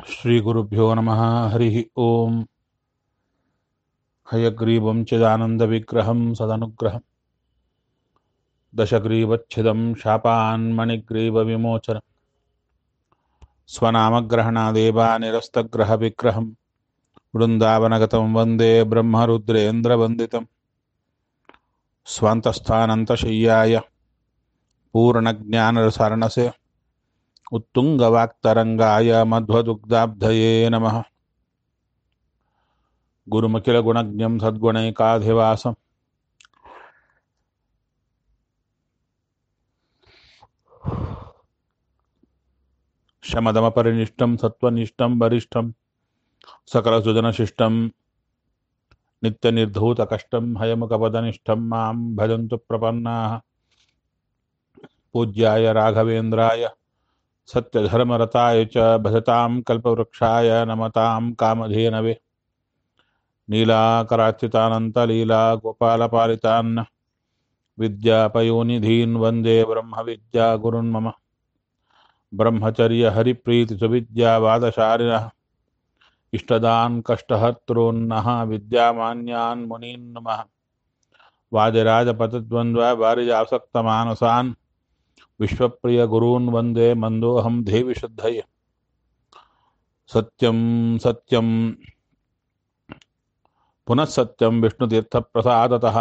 श्रीगुरुभ्यो नमः हरिः ॐ हयग्रीवं चिदानन्दविग्रहं सदनुग्रहं दशग्रीवच्छिदं शापान्मणिग्रीवविमोचनं स्वनामग्रहणादेवानिरस्तग्रहविग्रहं वृन्दावनगतं वन्दे ब्रह्मरुद्रेन्द्रवन्दितं स्वान्तस्थानन्तशय्याय पूर्णज्ञानरसारणसे उत्तुङ्गवाक्तरङ्गाय मध्वदुग्धाब्धये नमः गुरुमखिलगुणज्ञं सद्गुणैकाधिवासं शमदमपरिनिष्टं सत्त्वनिष्ठं वरिष्ठं सकलसुजनशिष्टं नित्यनिर्धूतकष्टं हयमुखपदनिष्ठं मां भजन्तु प्रपन्नाः पूज्याय राघवेन्द्राय सत्यधर्मरताय च भजतां कल्पवृक्षाय नमतां कामधेनवे नीलाकरार्चितानन्तलीला गोपालपालितान् विद्यापयोनिधीन् वन्दे ब्रह्मविद्यागुरुन् मम ब्रह्मचर्यहरिप्रीतिसुविद्यावादशारिणः इष्टदान् कष्टहर्तॄन्नः विद्यामान्यान् मुनीन् नमः वादिराजपतद्वन्द्ववारिजासक्तमानसान् विश्वप्रियगुरून् वन्दे मन्दोऽहं देवि शुद्धये सत्यं सत्यं पुनः सत्यं विष्णुतीर्थप्रसादतः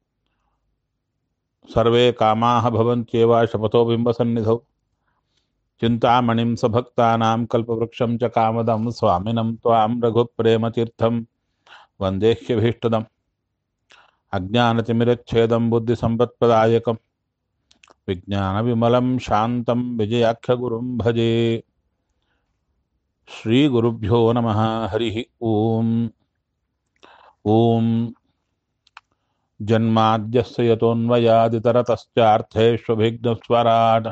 सर्वे कामाः भवन्त्येव शपथो बिम्बसन्निधौ चिन्तामणिं सभक्तानां कल्पवृक्षं च कामदं स्वामिनं त्वां रघुप्रेमतीर्थं वन्देह्यभीष्टदम् अज्ञानतिमिरच्छेदं बुद्धिसम्पत्प्रदायकं विज्ञानविमलं शान्तं विजयाख्यगुरुं भजे श्रीगुरुभ्यो नमः हरिः ॐ ॐ जन्माद्यस्य यतोऽन्वयादितरतश्चार्थेष्वभिघ्नस्वराट्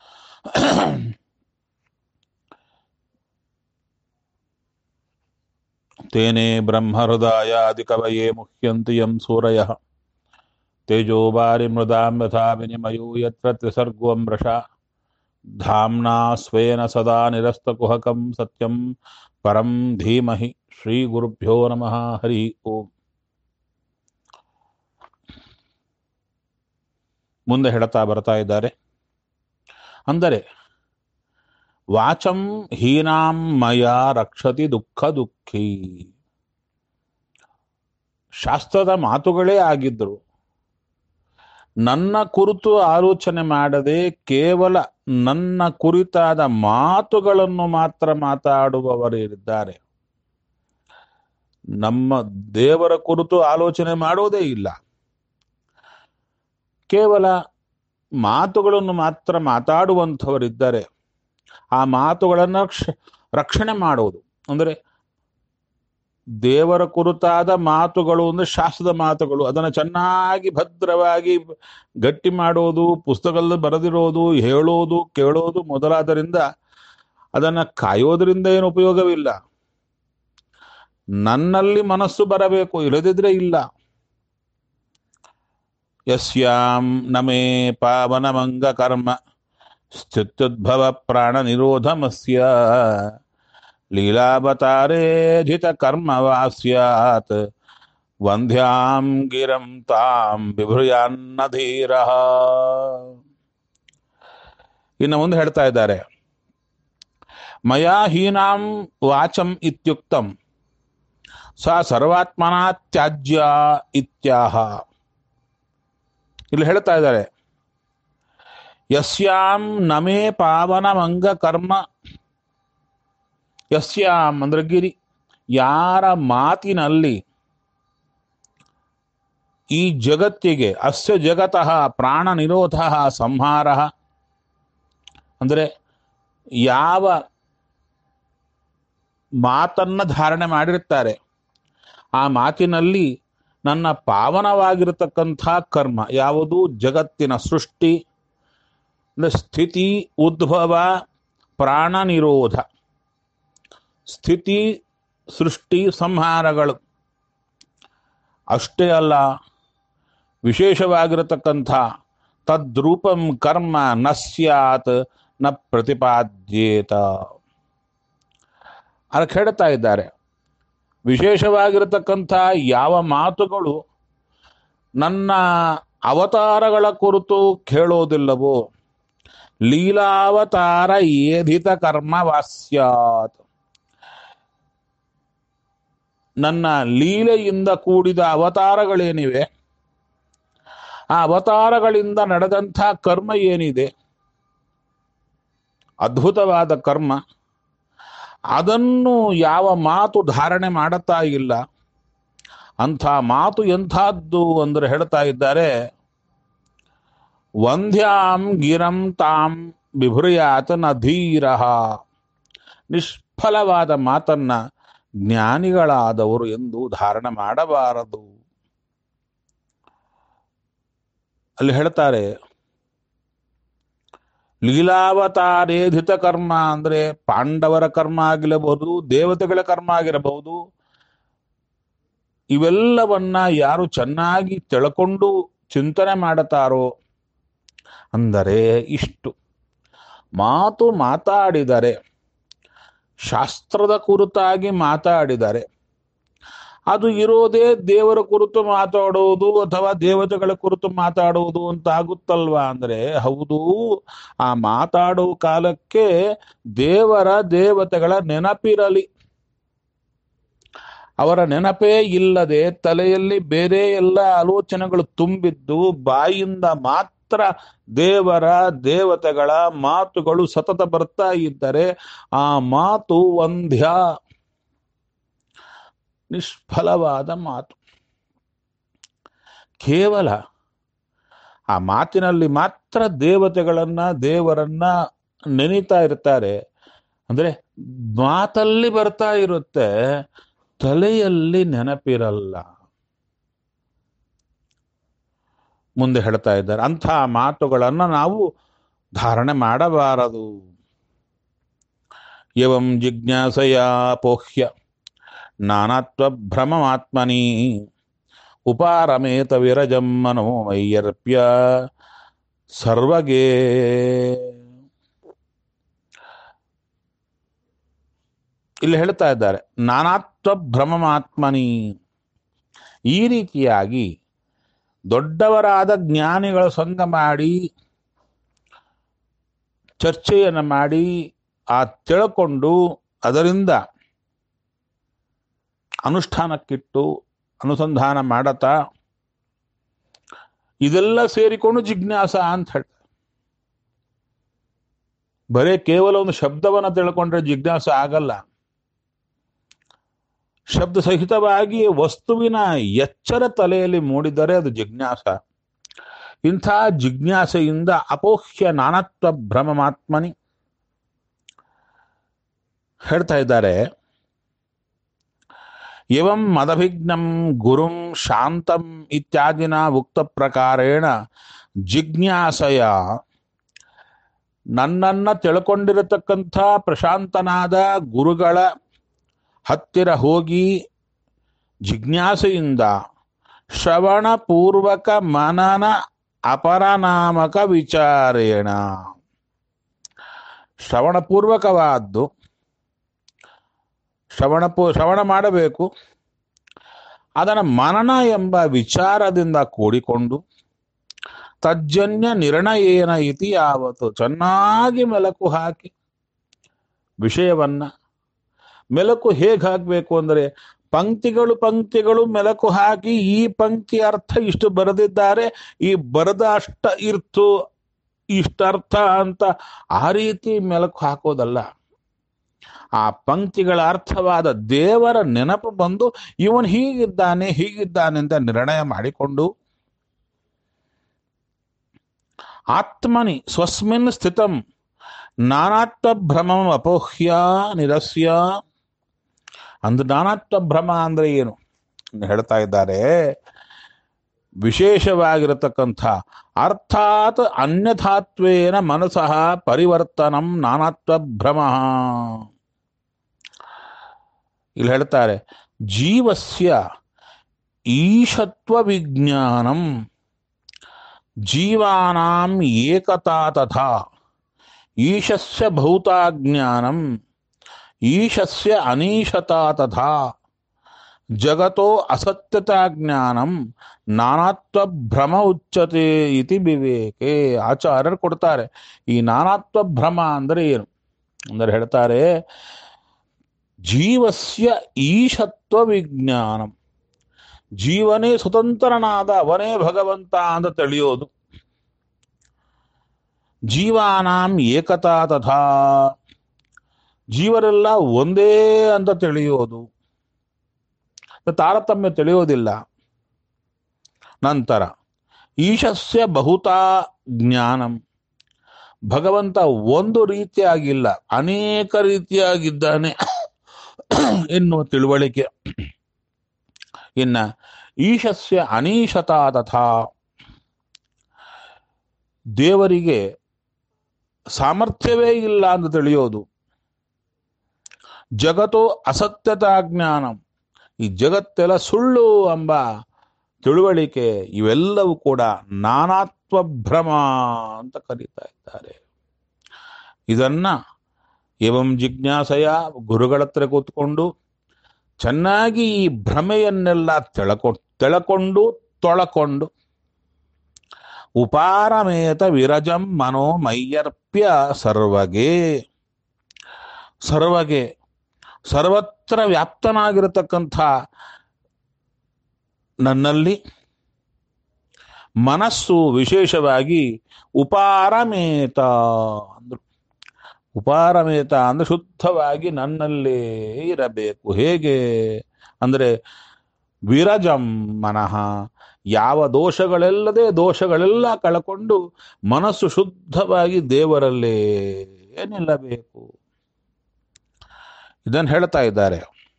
तेने ब्रह्महृदायादिकवये मुह्यन्ति यं सूरयः तेजोवारिमृदां यथा विनिमयो यत्र त्रिसर्गो मृषा धाम्ना स्वेन सदा निरस्तकुहकं सत्यं परं धीमहि श्रीगुरुभ्यो नमः हरि ಓಂ ಮುಂದೆ ಹೇಳ್ತಾ ಬರ್ತಾ ಇದ್ದಾರೆ ಅಂದರೆ ವಾಚಂ ಹೀನಾಂ ಮಯ ರಕ್ಷತಿ ದುಃಖ ದುಃಖಿ ಶಾಸ್ತ್ರದ ಮಾತುಗಳೇ ಆಗಿದ್ರು ನನ್ನ ಕುರಿತು ಆಲೋಚನೆ ಮಾಡದೆ ಕೇವಲ ನನ್ನ ಕುರಿತಾದ ಮಾತುಗಳನ್ನು ಮಾತ್ರ ಮಾತಾಡುವವರಿದ್ದಾರೆ ನಮ್ಮ ದೇವರ ಕುರಿತು ಆಲೋಚನೆ ಮಾಡೋದೇ ಇಲ್ಲ ಕೇವಲ ಮಾತುಗಳನ್ನು ಮಾತ್ರ ಮಾತಾಡುವಂಥವರಿದ್ದಾರೆ ಆ ಮಾತುಗಳನ್ನು ರಕ್ಷಣೆ ಮಾಡುವುದು ಅಂದರೆ ದೇವರ ಕುರಿತಾದ ಮಾತುಗಳು ಅಂದರೆ ಶಾಸ್ತ್ರದ ಮಾತುಗಳು ಅದನ್ನು ಚೆನ್ನಾಗಿ ಭದ್ರವಾಗಿ ಗಟ್ಟಿ ಮಾಡೋದು ಪುಸ್ತಕದಲ್ಲಿ ಬರೆದಿರೋದು ಹೇಳೋದು ಕೇಳೋದು ಮೊದಲಾದರಿಂದ ಅದನ್ನು ಕಾಯೋದರಿಂದ ಏನು ಉಪಯೋಗವಿಲ್ಲ ನನ್ನಲ್ಲಿ ಮನಸ್ಸು ಬರಬೇಕು ಇಲ್ಲದಿದ್ರೆ ಇಲ್ಲ ಯಸ್ಯಾಂ ನಮೇ ಪಾವನಮಂಗ ಕರ್ಮ ಸ್ಥಿತ್ಯುದ್ಭವ ಪ್ರಾಣ ನಿರೋಧಮಸ್ಯ ಲೀಲಾವತಾರೇಧಿತ ಕರ್ಮವಾ ಸ್ಯಾತ್ ವಂದ್ಯಾಂ ಗಿರಂ ತಾಂ ಬಿಭೃಯಾನ್ನ ಧೀರ ಇನ್ನು ಮುಂದೆ ಹೇಳ್ತಾ ಇದ್ದಾರೆ ಮಯಾ ಹೀನಾಂ ವಾಚಂ ಇತ್ಯುಕ್ತಂ ಸ ಸರ್ವಾತ್ಮನ ತ್ಯಾಜ್ಯ ಇತ್ಯಾಹ ಇಲ್ಲಿ ಹೇಳ್ತಾ ಇದ್ದಾರೆ ಯಸ್ಯಾಂ ನಮೇ ಪಾವನಮಂಗ ಕರ್ಮ ಯಸ್ಯಾಂ ಅಂದ್ರೆ ಗಿರಿ ಯಾರ ಮಾತಿನಲ್ಲಿ ಈ ಜಗತ್ತಿಗೆ ಅಸ್ಯ ಜಗತಃ ಪ್ರಾಣ ನಿರೋಧ ಸಂಹಾರ ಅಂದರೆ ಯಾವ ಮಾತನ್ನ ಧಾರಣೆ ಮಾಡಿರ್ತಾರೆ ಆ ಮಾತಿನಲ್ಲಿ ನನ್ನ ಪಾವನವಾಗಿರತಕ್ಕಂಥ ಕರ್ಮ ಯಾವುದು ಜಗತ್ತಿನ ಸೃಷ್ಟಿ ಸ್ಥಿತಿ ಉದ್ಭವ ಪ್ರಾಣ ನಿರೋಧ ಸ್ಥಿತಿ ಸೃಷ್ಟಿ ಸಂಹಾರಗಳು ಅಷ್ಟೇ ಅಲ್ಲ ವಿಶೇಷವಾಗಿರತಕ್ಕಂಥ ತದ್ರೂಪಂ ಕರ್ಮ ನ ಸ್ಯಾತ್ ನ ಪ್ರತಿಪಾದ್ಯೇತ ಅದಕ್ಕೆ ಹೇಳ್ತಾ ಇದ್ದಾರೆ ವಿಶೇಷವಾಗಿರತಕ್ಕಂಥ ಯಾವ ಮಾತುಗಳು ನನ್ನ ಅವತಾರಗಳ ಕುರಿತು ಕೇಳೋದಿಲ್ಲವೋ ಲೀಲಾವತಾರ ಏಧಿತ ಕರ್ಮ ವಾಸ್ಯಾತ್ ನನ್ನ ಲೀಲೆಯಿಂದ ಕೂಡಿದ ಅವತಾರಗಳೇನಿವೆ ಆ ಅವತಾರಗಳಿಂದ ನಡೆದಂಥ ಕರ್ಮ ಏನಿದೆ ಅದ್ಭುತವಾದ ಕರ್ಮ ಅದನ್ನು ಯಾವ ಮಾತು ಧಾರಣೆ ಮಾಡುತ್ತಾ ಇಲ್ಲ ಅಂಥ ಮಾತು ಎಂಥದ್ದು ಅಂದರೆ ಹೇಳ್ತಾ ಇದ್ದಾರೆ ವಂದ್ಯಾಂ ಗಿರಂ ತಾಂ ಬಿಭುರ್ಯಾತ ನ ಧೀರ ನಿಷ್ಫಲವಾದ ಮಾತನ್ನ ಜ್ಞಾನಿಗಳಾದವರು ಎಂದು ಧಾರಣೆ ಮಾಡಬಾರದು ಅಲ್ಲಿ ಹೇಳ್ತಾರೆ ಲೀಲಾವತಾರೇಧಿತ ಕರ್ಮ ಅಂದ್ರೆ ಪಾಂಡವರ ಕರ್ಮ ಆಗಿರಬಹುದು ದೇವತೆಗಳ ಕರ್ಮ ಆಗಿರಬಹುದು ಇವೆಲ್ಲವನ್ನ ಯಾರು ಚೆನ್ನಾಗಿ ತಿಳ್ಕೊಂಡು ಚಿಂತನೆ ಮಾಡುತ್ತಾರೋ ಅಂದರೆ ಇಷ್ಟು ಮಾತು ಮಾತಾಡಿದರೆ ಶಾಸ್ತ್ರದ ಕುರಿತಾಗಿ ಮಾತಾಡಿದರೆ ಅದು ಇರೋದೇ ದೇವರ ಕುರಿತು ಮಾತಾಡುವುದು ಅಥವಾ ದೇವತೆಗಳ ಕುರಿತು ಮಾತಾಡುವುದು ಅಂತ ಆಗುತ್ತಲ್ವಾ ಅಂದ್ರೆ ಹೌದು ಆ ಮಾತಾಡುವ ಕಾಲಕ್ಕೆ ದೇವರ ದೇವತೆಗಳ ನೆನಪಿರಲಿ ಅವರ ನೆನಪೇ ಇಲ್ಲದೆ ತಲೆಯಲ್ಲಿ ಬೇರೆ ಎಲ್ಲ ಆಲೋಚನೆಗಳು ತುಂಬಿದ್ದು ಬಾಯಿಂದ ಮಾತ್ರ ದೇವರ ದೇವತೆಗಳ ಮಾತುಗಳು ಸತತ ಬರ್ತಾ ಇದ್ದರೆ ಆ ಮಾತು ಒಂದ್ಯ ನಿಷ್ಫಲವಾದ ಮಾತು ಕೇವಲ ಆ ಮಾತಿನಲ್ಲಿ ಮಾತ್ರ ದೇವತೆಗಳನ್ನ ದೇವರನ್ನ ನೆನೀತಾ ಇರ್ತಾರೆ ಅಂದ್ರೆ ಮಾತಲ್ಲಿ ಬರ್ತಾ ಇರುತ್ತೆ ತಲೆಯಲ್ಲಿ ನೆನಪಿರಲ್ಲ ಮುಂದೆ ಹೇಳ್ತಾ ಇದ್ದಾರೆ ಅಂಥ ಮಾತುಗಳನ್ನು ನಾವು ಧಾರಣೆ ಮಾಡಬಾರದು ಎವಂ ಜಿಜ್ಞಾಸಯ ಪೋಹ್ಯ ನಾನಾತ್ವ ಭ್ರಮಮಾತ್ಮನಿ ಉಪಾರಮೇತ ವಿರಜಂ ಮನೋ ಮೈಯರ್ಪ್ಯ ಸರ್ವಗೇ ಇಲ್ಲಿ ಹೇಳ್ತಾ ಇದ್ದಾರೆ ನಾನಾತ್ವ ಭ್ರಮಮಾತ್ಮನಿ ಈ ರೀತಿಯಾಗಿ ದೊಡ್ಡವರಾದ ಜ್ಞಾನಿಗಳ ಸಂಘ ಮಾಡಿ ಚರ್ಚೆಯನ್ನು ಮಾಡಿ ಆ ತಿಳ್ಕೊಂಡು ಅದರಿಂದ ಅನುಷ್ಠಾನಕ್ಕಿಟ್ಟು ಅನುಸಂಧಾನ ಮಾಡತಾ ಇದೆಲ್ಲ ಸೇರಿಕೊಂಡು ಜಿಜ್ಞಾಸ ಅಂತ ಹೇಳ್ತಾರೆ ಬರೇ ಕೇವಲ ಒಂದು ಶಬ್ದವನ್ನು ತಿಳ್ಕೊಂಡ್ರೆ ಜಿಜ್ಞಾಸ ಆಗಲ್ಲ ಶಬ್ದ ಸಹಿತವಾಗಿ ವಸ್ತುವಿನ ಎಚ್ಚರ ತಲೆಯಲ್ಲಿ ಮೂಡಿದರೆ ಅದು ಜಿಜ್ಞಾಸ ಇಂಥ ಜಿಜ್ಞಾಸೆಯಿಂದ ಅಪೋಹ್ಯ ನಾನತ್ವ ಭ್ರಮಮಾತ್ಮನಿ ಹೇಳ್ತಾ ಇದ್ದಾರೆ ಇವಂ ಮದಭಿಘ್ನಂ ಗುರುಂ ಶಾಂತಂ ಇತ್ಯಾದಿನ ಉಕ್ತ ಪ್ರಕಾರೇಣ ಜಿಜ್ಞಾಸಯ ನನ್ನನ್ನ ತಿಳ್ಕೊಂಡಿರತಕ್ಕಂಥ ಪ್ರಶಾಂತನಾದ ಗುರುಗಳ ಹತ್ತಿರ ಹೋಗಿ ಜಿಜ್ಞಾಸೆಯಿಂದ ಶ್ರವಣಪೂರ್ವಕ ಮನನ ಅಪರನಾಮಕ ವಿಚಾರೇಣ ಶ್ರವಣಪೂರ್ವಕವಾದ್ದು ಶ್ರವಣ ಪೂ ಶ್ರವಣ ಮಾಡಬೇಕು ಅದನ್ನು ಮನನ ಎಂಬ ವಿಚಾರದಿಂದ ಕೂಡಿಕೊಂಡು ತಜ್ಜನ್ಯ ನಿರ್ಣಯೇನ ಇತಿ ಯಾವತ್ತು ಚೆನ್ನಾಗಿ ಮೆಲಕು ಹಾಕಿ ವಿಷಯವನ್ನ ಮೆಲಕು ಹೇಗೆ ಹಾಕಬೇಕು ಅಂದರೆ ಪಂಕ್ತಿಗಳು ಪಂಕ್ತಿಗಳು ಮೆಲಕು ಹಾಕಿ ಈ ಪಂಕ್ತಿ ಅರ್ಥ ಇಷ್ಟು ಬರೆದಿದ್ದಾರೆ ಈ ಬರೆದ ಅಷ್ಟ ಇರ್ತು ಇಷ್ಟರ್ಥ ಅಂತ ಆ ರೀತಿ ಮೆಲಕು ಹಾಕೋದಲ್ಲ ಆ ಪಂಕ್ತಿಗಳ ಅರ್ಥವಾದ ದೇವರ ನೆನಪು ಬಂದು ಇವನು ಹೀಗಿದ್ದಾನೆ ಹೀಗಿದ್ದಾನೆ ಅಂತ ನಿರ್ಣಯ ಮಾಡಿಕೊಂಡು ಆತ್ಮನಿ ಸ್ವಸ್ಮಿನ್ ಸ್ಥಿತಂ ನಾನಾತ್ವ ಭ್ರಮಂ ಅಪೋಹ್ಯ ನಿರಸ್ಯ ಅಂದು ನಾನಾತ್ವ ಭ್ರಮ ಅಂದ್ರೆ ಏನು ಹೇಳ್ತಾ ಇದ್ದಾರೆ ವಿಶೇಷವಾಗಿರತಕ್ಕಂಥ ಅರ್ಥಾತ್ ಅನ್ಯಥಾತ್ವೇನ ಮನಸಃ ಪರಿವರ್ತನಂ ನಾನಾತ್ವ ಭ್ರಮ ಇಲ್ಲಿ ಹೇಳ್ತಾರೆ ಜೀವಸ್ಯ ಈಶತ್ವ ವಿಜ್ಞಾನಂ ಜೀವಾನಾಂ ಏಕತಾ ತಥಾ ಈಶಸ್ಯ ಭೌತಾಜ್ಞಾನಂ ಈಶಸ್ಯ ಅನೀಶತಾ ತಥಾ ಜಗತೋ ಅಸತ್ಯತಾ ಜ್ಞಾನಂ ನಾನಾತ್ವ ಭ್ರಮ ಉಚ್ಚತೆ ಇತಿ ವಿವೇಕೆ ಆಚಾರ್ಯರು ಕೊಡ್ತಾರೆ ಈ ನಾನಾತ್ವ ಭ್ರಮ ಅಂದರೆ ಏನು ಅಂದರೆ ಹೇಳ್ತಾರೆ ಜೀವಸ್ಯ ಈಶತ್ವ ವಿಜ್ಞಾನಂ ಜೀವನೇ ಸ್ವತಂತ್ರನಾದ ಅವನೇ ಭಗವಂತ ಅಂತ ತಿಳಿಯೋದು ಜೀವಾನಾಂ ಏಕತಾ ತಥಾ ಜೀವರೆಲ್ಲ ಒಂದೇ ಅಂತ ತಿಳಿಯೋದು ತಾರತಮ್ಯ ತಿಳಿಯೋದಿಲ್ಲ ನಂತರ ಈಶಸ್ಯ ಬಹುತಾ ಜ್ಞಾನಂ ಭಗವಂತ ಒಂದು ರೀತಿಯಾಗಿಲ್ಲ ಅನೇಕ ರೀತಿಯಾಗಿದ್ದಾನೆ ಎನ್ನುವ ತಿಳುವಳಿಕೆ ಇನ್ನ ಈಶಸ್ಯ ಅನೀಶತಾ ತಥಾ ದೇವರಿಗೆ ಸಾಮರ್ಥ್ಯವೇ ಇಲ್ಲ ಅಂತ ತಿಳಿಯೋದು ಜಗತ್ತು ಅಸತ್ಯತಾ ಜ್ಞಾನಂ ಈ ಜಗತ್ತೆಲ್ಲ ಸುಳ್ಳು ಎಂಬ ತಿಳುವಳಿಕೆ ಇವೆಲ್ಲವೂ ಕೂಡ ನಾನಾತ್ವ ಭ್ರಮ ಅಂತ ಕರೀತಾ ಇದ್ದಾರೆ ಇದನ್ನ ಏವಂ ಜಿಜ್ಞಾಸಯ ಗುರುಗಳ ಹತ್ರ ಕೂತ್ಕೊಂಡು ಚೆನ್ನಾಗಿ ಈ ಭ್ರಮೆಯನ್ನೆಲ್ಲ ತೆಳಕೊ ತೆಳಕೊಂಡು ತೊಳಕೊಂಡು ಉಪಾರಮೇತ ವಿರಜಂ ಮನೋಮಯ್ಯರ್ಪ್ಯ ಸರ್ವಗೆ ಸರ್ವಗೆ ಸರ್ವತ್ರ ವ್ಯಾಪ್ತನಾಗಿರತಕ್ಕಂಥ ನನ್ನಲ್ಲಿ ಮನಸ್ಸು ವಿಶೇಷವಾಗಿ ಉಪಾರಮೇತ ಅಂದ್ರು ಉಪಾರಮೇತ ಅಂದ್ರೆ ಶುದ್ಧವಾಗಿ ನನ್ನಲ್ಲೇ ಇರಬೇಕು ಹೇಗೆ ಅಂದ್ರೆ ವಿರಜಂ ಮನಃ ಯಾವ ದೋಷಗಳೆಲ್ಲದೆ ದೋಷಗಳೆಲ್ಲ ಕಳಕೊಂಡು ಮನಸ್ಸು ಶುದ್ಧವಾಗಿ ದೇವರಲ್ಲೇ ನಿಲ್ಲಬೇಕು ಇದನ್ನು ಹೇಳ್ತಾ ಇದ್ದಾರೆ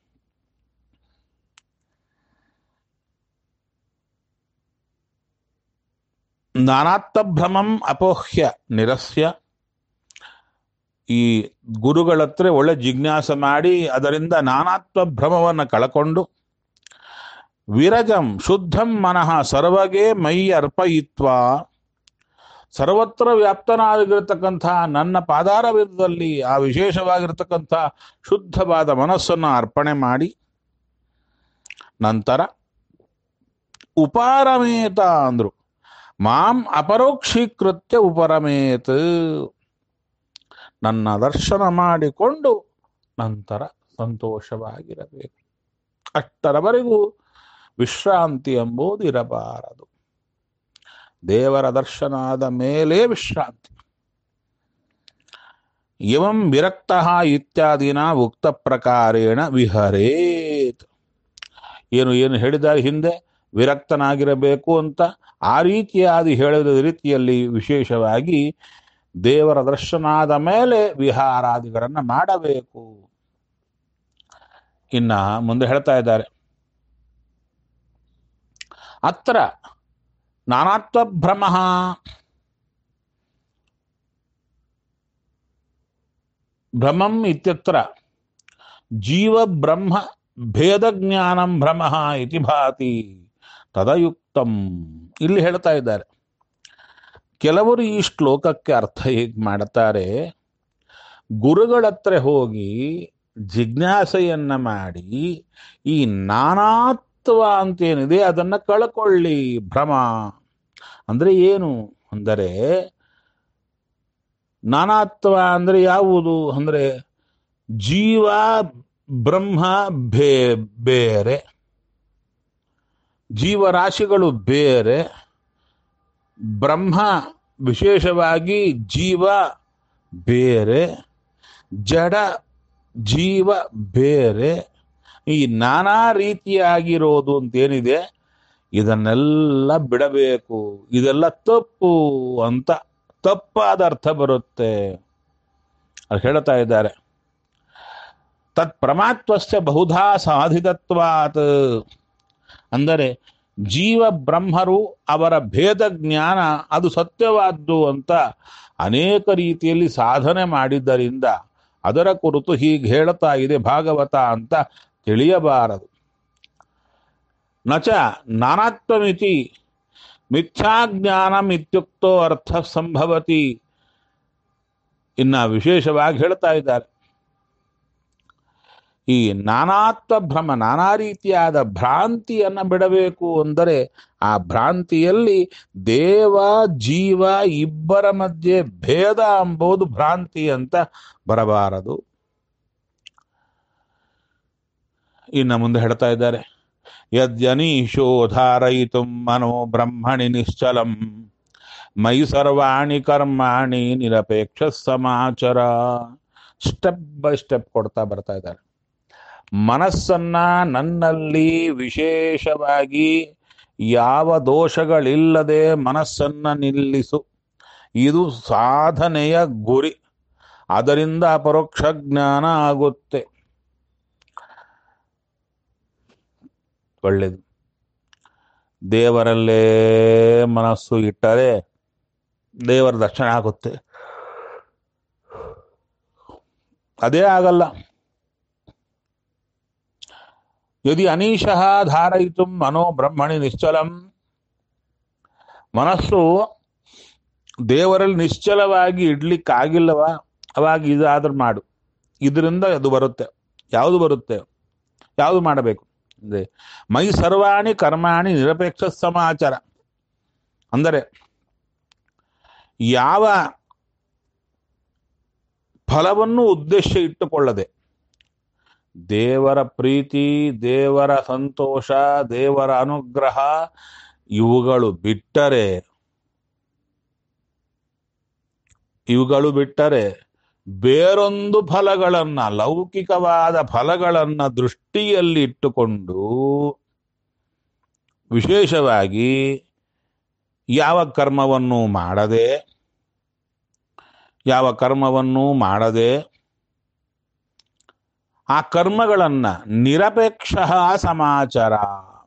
ನಾನಾತ್ವ ಭ್ರಮಂ ಅಪೋಹ್ಯ ನಿರಸ್ಯ ಈ ಗುರುಗಳ ಹತ್ರ ಒಳ್ಳೆ ಜಿಜ್ಞಾಸ ಮಾಡಿ ಅದರಿಂದ ನಾನಾತ್ವ ಭ್ರಮವನ್ನು ಕಳಕೊಂಡು ವಿರಜಂ ಶುದ್ಧಂ ಮನಃ ಸರ್ವಗೆ ಮೈ ಅರ್ಪಯಿತ್ವ ಸರ್ವತ್ರ ವ್ಯಾಪ್ತನಾಗಿರತಕ್ಕಂಥ ನನ್ನ ಪಾದಾರವಿಧದಲ್ಲಿ ಆ ವಿಶೇಷವಾಗಿರತಕ್ಕಂಥ ಶುದ್ಧವಾದ ಮನಸ್ಸನ್ನು ಅರ್ಪಣೆ ಮಾಡಿ ನಂತರ ಉಪಾರಮೇತ ಅಂದ್ರು ಮಾಂ ಅಪರೋಕ್ಷೀಕೃತ್ಯ ಉಪರಮೇತ್ ನನ್ನ ದರ್ಶನ ಮಾಡಿಕೊಂಡು ನಂತರ ಸಂತೋಷವಾಗಿರಬೇಕು ಅಷ್ಟರವರೆಗೂ ವಿಶ್ರಾಂತಿ ಎಂಬುದು ಇರಬಾರದು ದೇವರ ದರ್ಶನ ಆದ ಮೇಲೆ ವಿಶ್ರಾಂತಿ ಇವಂ ವಿರಕ್ತ ಇತ್ಯಾದಿನ ಉಕ್ತ ಪ್ರಕಾರೇಣ ವಿಹರೇತ್ ಏನು ಏನು ಹೇಳಿದ್ದಾರೆ ಹಿಂದೆ ವಿರಕ್ತನಾಗಿರಬೇಕು ಅಂತ ಆ ರೀತಿಯಾದಿ ಹೇಳಿದ ರೀತಿಯಲ್ಲಿ ವಿಶೇಷವಾಗಿ ದೇವರ ದರ್ಶನ ಆದ ಮೇಲೆ ವಿಹಾರಾದಿಗಳನ್ನ ಮಾಡಬೇಕು ಇನ್ನ ಮುಂದೆ ಹೇಳ್ತಾ ಇದ್ದಾರೆ ಅತ್ರ ನಾನಾತ್ವ ಭ್ರಮ ಭ್ರಮಂ ಇತ್ಯತ್ರ ಜೀವ ಬ್ರಹ್ಮ ಭೇದ ಜ್ಞಾನಂ ಭ್ರಮ ಇತಿ ಭಾತಿ ತದಯುಕ್ತಂ ಇಲ್ಲಿ ಹೇಳ್ತಾ ಇದ್ದಾರೆ ಕೆಲವರು ಈ ಶ್ಲೋಕಕ್ಕೆ ಅರ್ಥ ಹೇಗೆ ಮಾಡ್ತಾರೆ ಗುರುಗಳ ಹತ್ರ ಹೋಗಿ ಜಿಜ್ಞಾಸೆಯನ್ನ ಮಾಡಿ ಈ ನಾನಾತ್ವ ಅಂತೇನಿದೆ ಅದನ್ನ ಕಳ್ಕೊಳ್ಳಿ ಭ್ರಮ ಅಂದ್ರೆ ಏನು ಅಂದರೆ ನಾನಾತ್ವ ಅಂದ್ರೆ ಯಾವುದು ಅಂದ್ರೆ ಜೀವ ಬ್ರಹ್ಮ ಬೇ ಬೇರೆ ಜೀವರಾಶಿಗಳು ಬೇರೆ ಬ್ರಹ್ಮ ವಿಶೇಷವಾಗಿ ಜೀವ ಬೇರೆ ಜಡ ಜೀವ ಬೇರೆ ಈ ನಾನಾ ರೀತಿಯಾಗಿರೋದು ಅಂತೇನಿದೆ ಇದನ್ನೆಲ್ಲ ಬಿಡಬೇಕು ಇದೆಲ್ಲ ತಪ್ಪು ಅಂತ ತಪ್ಪಾದ ಅರ್ಥ ಬರುತ್ತೆ ಅದು ಹೇಳ್ತಾ ಇದ್ದಾರೆ ತತ್ ಪ್ರಮಾತ್ವಸ್ಯ ಬಹುಧಾ ಸಾಧಿತತ್ವಾತ್ ಅಂದರೆ ಜೀವ ಬ್ರಹ್ಮರು ಅವರ ಭೇದ ಜ್ಞಾನ ಅದು ಸತ್ಯವಾದ್ದು ಅಂತ ಅನೇಕ ರೀತಿಯಲ್ಲಿ ಸಾಧನೆ ಮಾಡಿದ್ದರಿಂದ ಅದರ ಕುರಿತು ಹೀಗೆ ಹೇಳ್ತಾ ಇದೆ ಭಾಗವತ ಅಂತ ತಿಳಿಯಬಾರದು ನಚ ನಾನಾತ್ವಮಿತಿ ಮಿಥ್ಯಾಜ್ಞಾನಂ ಇತ್ಯುಕ್ತೋ ಅರ್ಥ ಸಂಭವತಿ ಇನ್ನ ವಿಶೇಷವಾಗಿ ಹೇಳ್ತಾ ಇದ್ದಾರೆ ಈ ನಾನಾತ್ವ ಭ್ರಮ ನಾನಾ ರೀತಿಯಾದ ಭ್ರಾಂತಿಯನ್ನ ಬಿಡಬೇಕು ಅಂದರೆ ಆ ಭ್ರಾಂತಿಯಲ್ಲಿ ದೇವ ಜೀವ ಇಬ್ಬರ ಮಧ್ಯೆ ಭೇದ ಎಂಬುದು ಭ್ರಾಂತಿ ಅಂತ ಬರಬಾರದು ಇನ್ನು ಮುಂದೆ ಹೇಳ್ತಾ ಇದ್ದಾರೆ ಯದ್ಯನೀಶೋ ಧಾರಯಿತು ಮನೋ ಬ್ರಹ್ಮಣಿ ನಿಶ್ಚಲಂ ಮೈ ಸರ್ವಾಣಿ ಕರ್ಮಾಣಿ ನಿರಪೇಕ್ಷ ಸಮಾಚಾರ ಸ್ಟೆಪ್ ಬೈ ಸ್ಟೆಪ್ ಕೊಡ್ತಾ ಬರ್ತಾ ಇದ್ದಾರೆ ಮನಸ್ಸನ್ನ ನನ್ನಲ್ಲಿ ವಿಶೇಷವಾಗಿ ಯಾವ ದೋಷಗಳಿಲ್ಲದೆ ಮನಸ್ಸನ್ನ ನಿಲ್ಲಿಸು ಇದು ಸಾಧನೆಯ ಗುರಿ ಅದರಿಂದ ಅಪರೋಕ್ಷ ಜ್ಞಾನ ಆಗುತ್ತೆ ಒಳ್ಳೇದು ದೇವರಲ್ಲೇ ಮನಸ್ಸು ಇಟ್ಟರೆ ದೇವರ ದರ್ಶನ ಆಗುತ್ತೆ ಅದೇ ಆಗಲ್ಲ ಯದಿ ಅನೀಶಃ ಧಾರಯಿತು ಮನೋ ಬ್ರಹ್ಮಣಿ ನಿಶ್ಚಲಂ ಮನಸ್ಸು ದೇವರಲ್ಲಿ ನಿಶ್ಚಲವಾಗಿ ಇಡ್ಲಿಕ್ಕಾಗಿಲ್ಲವ ಅವಾಗ ಇದಾದ್ರೂ ಮಾಡು ಇದರಿಂದ ಅದು ಬರುತ್ತೆ ಯಾವುದು ಬರುತ್ತೆ ಯಾವುದು ಮಾಡಬೇಕು ಅಂದ್ರೆ ಮೈ ಸರ್ವಾಣಿ ಕರ್ಮಾಣಿ ನಿರಪೇಕ್ಷ ಸಮಾಚಾರ ಅಂದರೆ ಯಾವ ಫಲವನ್ನು ಉದ್ದೇಶ ಇಟ್ಟುಕೊಳ್ಳದೆ ದೇವರ ಪ್ರೀತಿ ದೇವರ ಸಂತೋಷ ದೇವರ ಅನುಗ್ರಹ ಇವುಗಳು ಬಿಟ್ಟರೆ ಇವುಗಳು ಬಿಟ್ಟರೆ ಬೇರೊಂದು ಫಲಗಳನ್ನ ಲೌಕಿಕವಾದ ಫಲಗಳನ್ನ ದೃಷ್ಟಿಯಲ್ಲಿ ಇಟ್ಟುಕೊಂಡು ವಿಶೇಷವಾಗಿ ಯಾವ ಕರ್ಮವನ್ನು ಮಾಡದೆ ಯಾವ ಕರ್ಮವನ್ನು ಮಾಡದೆ ಆ ಕರ್ಮಗಳನ್ನ ನಿರಪೇಕ್ಷ ಸಮಾಚಾರ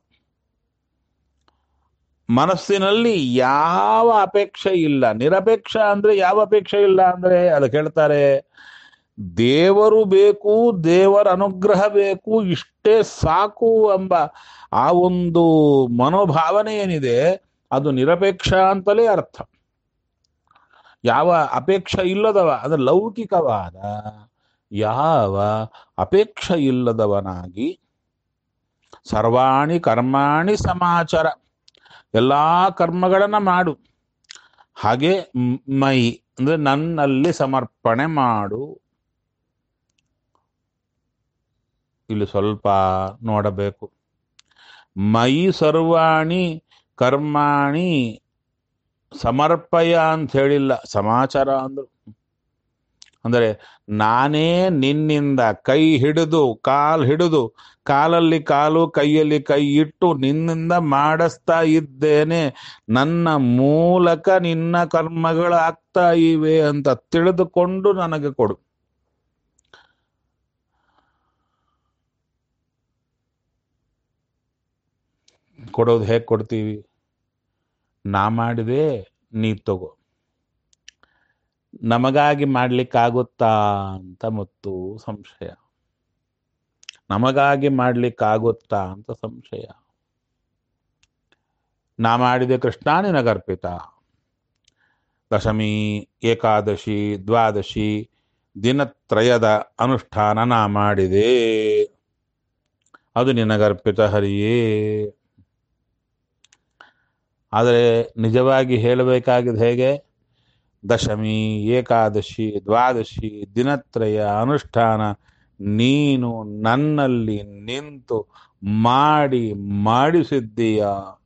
ಮನಸ್ಸಿನಲ್ಲಿ ಯಾವ ಅಪೇಕ್ಷೆ ಇಲ್ಲ ನಿರಪೇಕ್ಷ ಅಂದ್ರೆ ಯಾವ ಅಪೇಕ್ಷೆ ಇಲ್ಲ ಅಂದ್ರೆ ಅದಕ್ಕೆ ಹೇಳ್ತಾರೆ ದೇವರು ಬೇಕು ದೇವರ ಅನುಗ್ರಹ ಬೇಕು ಇಷ್ಟೇ ಸಾಕು ಎಂಬ ಆ ಒಂದು ಮನೋಭಾವನೆ ಏನಿದೆ ಅದು ನಿರಪೇಕ್ಷ ಅಂತಲೇ ಅರ್ಥ ಯಾವ ಅಪೇಕ್ಷೆ ಇಲ್ಲದವ ಅದು ಲೌಕಿಕವಾದ ಯಾವ ಅಪೇಕ್ಷೆ ಇಲ್ಲದವನಾಗಿ ಸರ್ವಾಣಿ ಕರ್ಮಾಣಿ ಸಮಾಚಾರ ಎಲ್ಲಾ ಕರ್ಮಗಳನ್ನ ಮಾಡು ಹಾಗೆ ಮ್- ಮೈ ಅಂದ್ರೆ ನನ್ನಲ್ಲಿ ಸಮರ್ಪಣೆ ಮಾಡು ಇಲ್ಲಿ ಸ್ವಲ್ಪ ನೋಡಬೇಕು ಮೈ ಸರ್ವಾಣಿ ಕರ್ಮಾಣಿ ಸಮರ್ಪಯ ಅಂತ ಹೇಳಿಲ್ಲ ಸಮಾಚಾರ ಅಂದ್ರು ಅಂದರೆ ನಾನೇ ನಿನ್ನಿಂದ ಕೈ ಹಿಡಿದು ಕಾಲ್ ಹಿಡಿದು ಕಾಲಲ್ಲಿ ಕಾಲು ಕೈಯಲ್ಲಿ ಕೈ ಇಟ್ಟು ನಿನ್ನಿಂದ ಮಾಡಿಸ್ತಾ ಇದ್ದೇನೆ ನನ್ನ ಮೂಲಕ ನಿನ್ನ ಕರ್ಮಗಳು ಆಗ್ತಾ ಇವೆ ಅಂತ ತಿಳಿದುಕೊಂಡು ನನಗೆ ಕೊಡು ಕೊಡೋದು ಹೇಗೆ ಕೊಡ್ತೀವಿ ನಾ ಮಾಡಿದೆ ನೀ ತಗೋ ನಮಗಾಗಿ ಮಾಡ್ಲಿಕ್ಕಾಗುತ್ತಾ ಅಂತ ಮತ್ತು ಸಂಶಯ ನಮಗಾಗಿ ಮಾಡ್ಲಿಕ್ಕಾಗುತ್ತಾ ಅಂತ ಸಂಶಯ ನಾ ಮಾಡಿದೆ ಕೃಷ್ಣ ನಿನಗರ್ಪಿತ ದಶಮಿ ಏಕಾದಶಿ ದ್ವಾದಶಿ ದಿನತ್ರಯದ ಅನುಷ್ಠಾನ ನಾ ಮಾಡಿದೆ ಅದು ನಿನಗರ್ಪಿತ ಹರಿಯೇ ಆದರೆ ನಿಜವಾಗಿ ಹೇಳಬೇಕಾಗಿದ್ದು ಹೇಗೆ ದಶಮಿ ಏಕಾದಶಿ ದ್ವಾದಶಿ ದಿನತ್ರಯ ಅನುಷ್ಠಾನ ನೀನು ನನ್ನಲ್ಲಿ ನಿಂತು ಮಾಡಿ ಮಾಡಿಸಿದ್ದೀಯ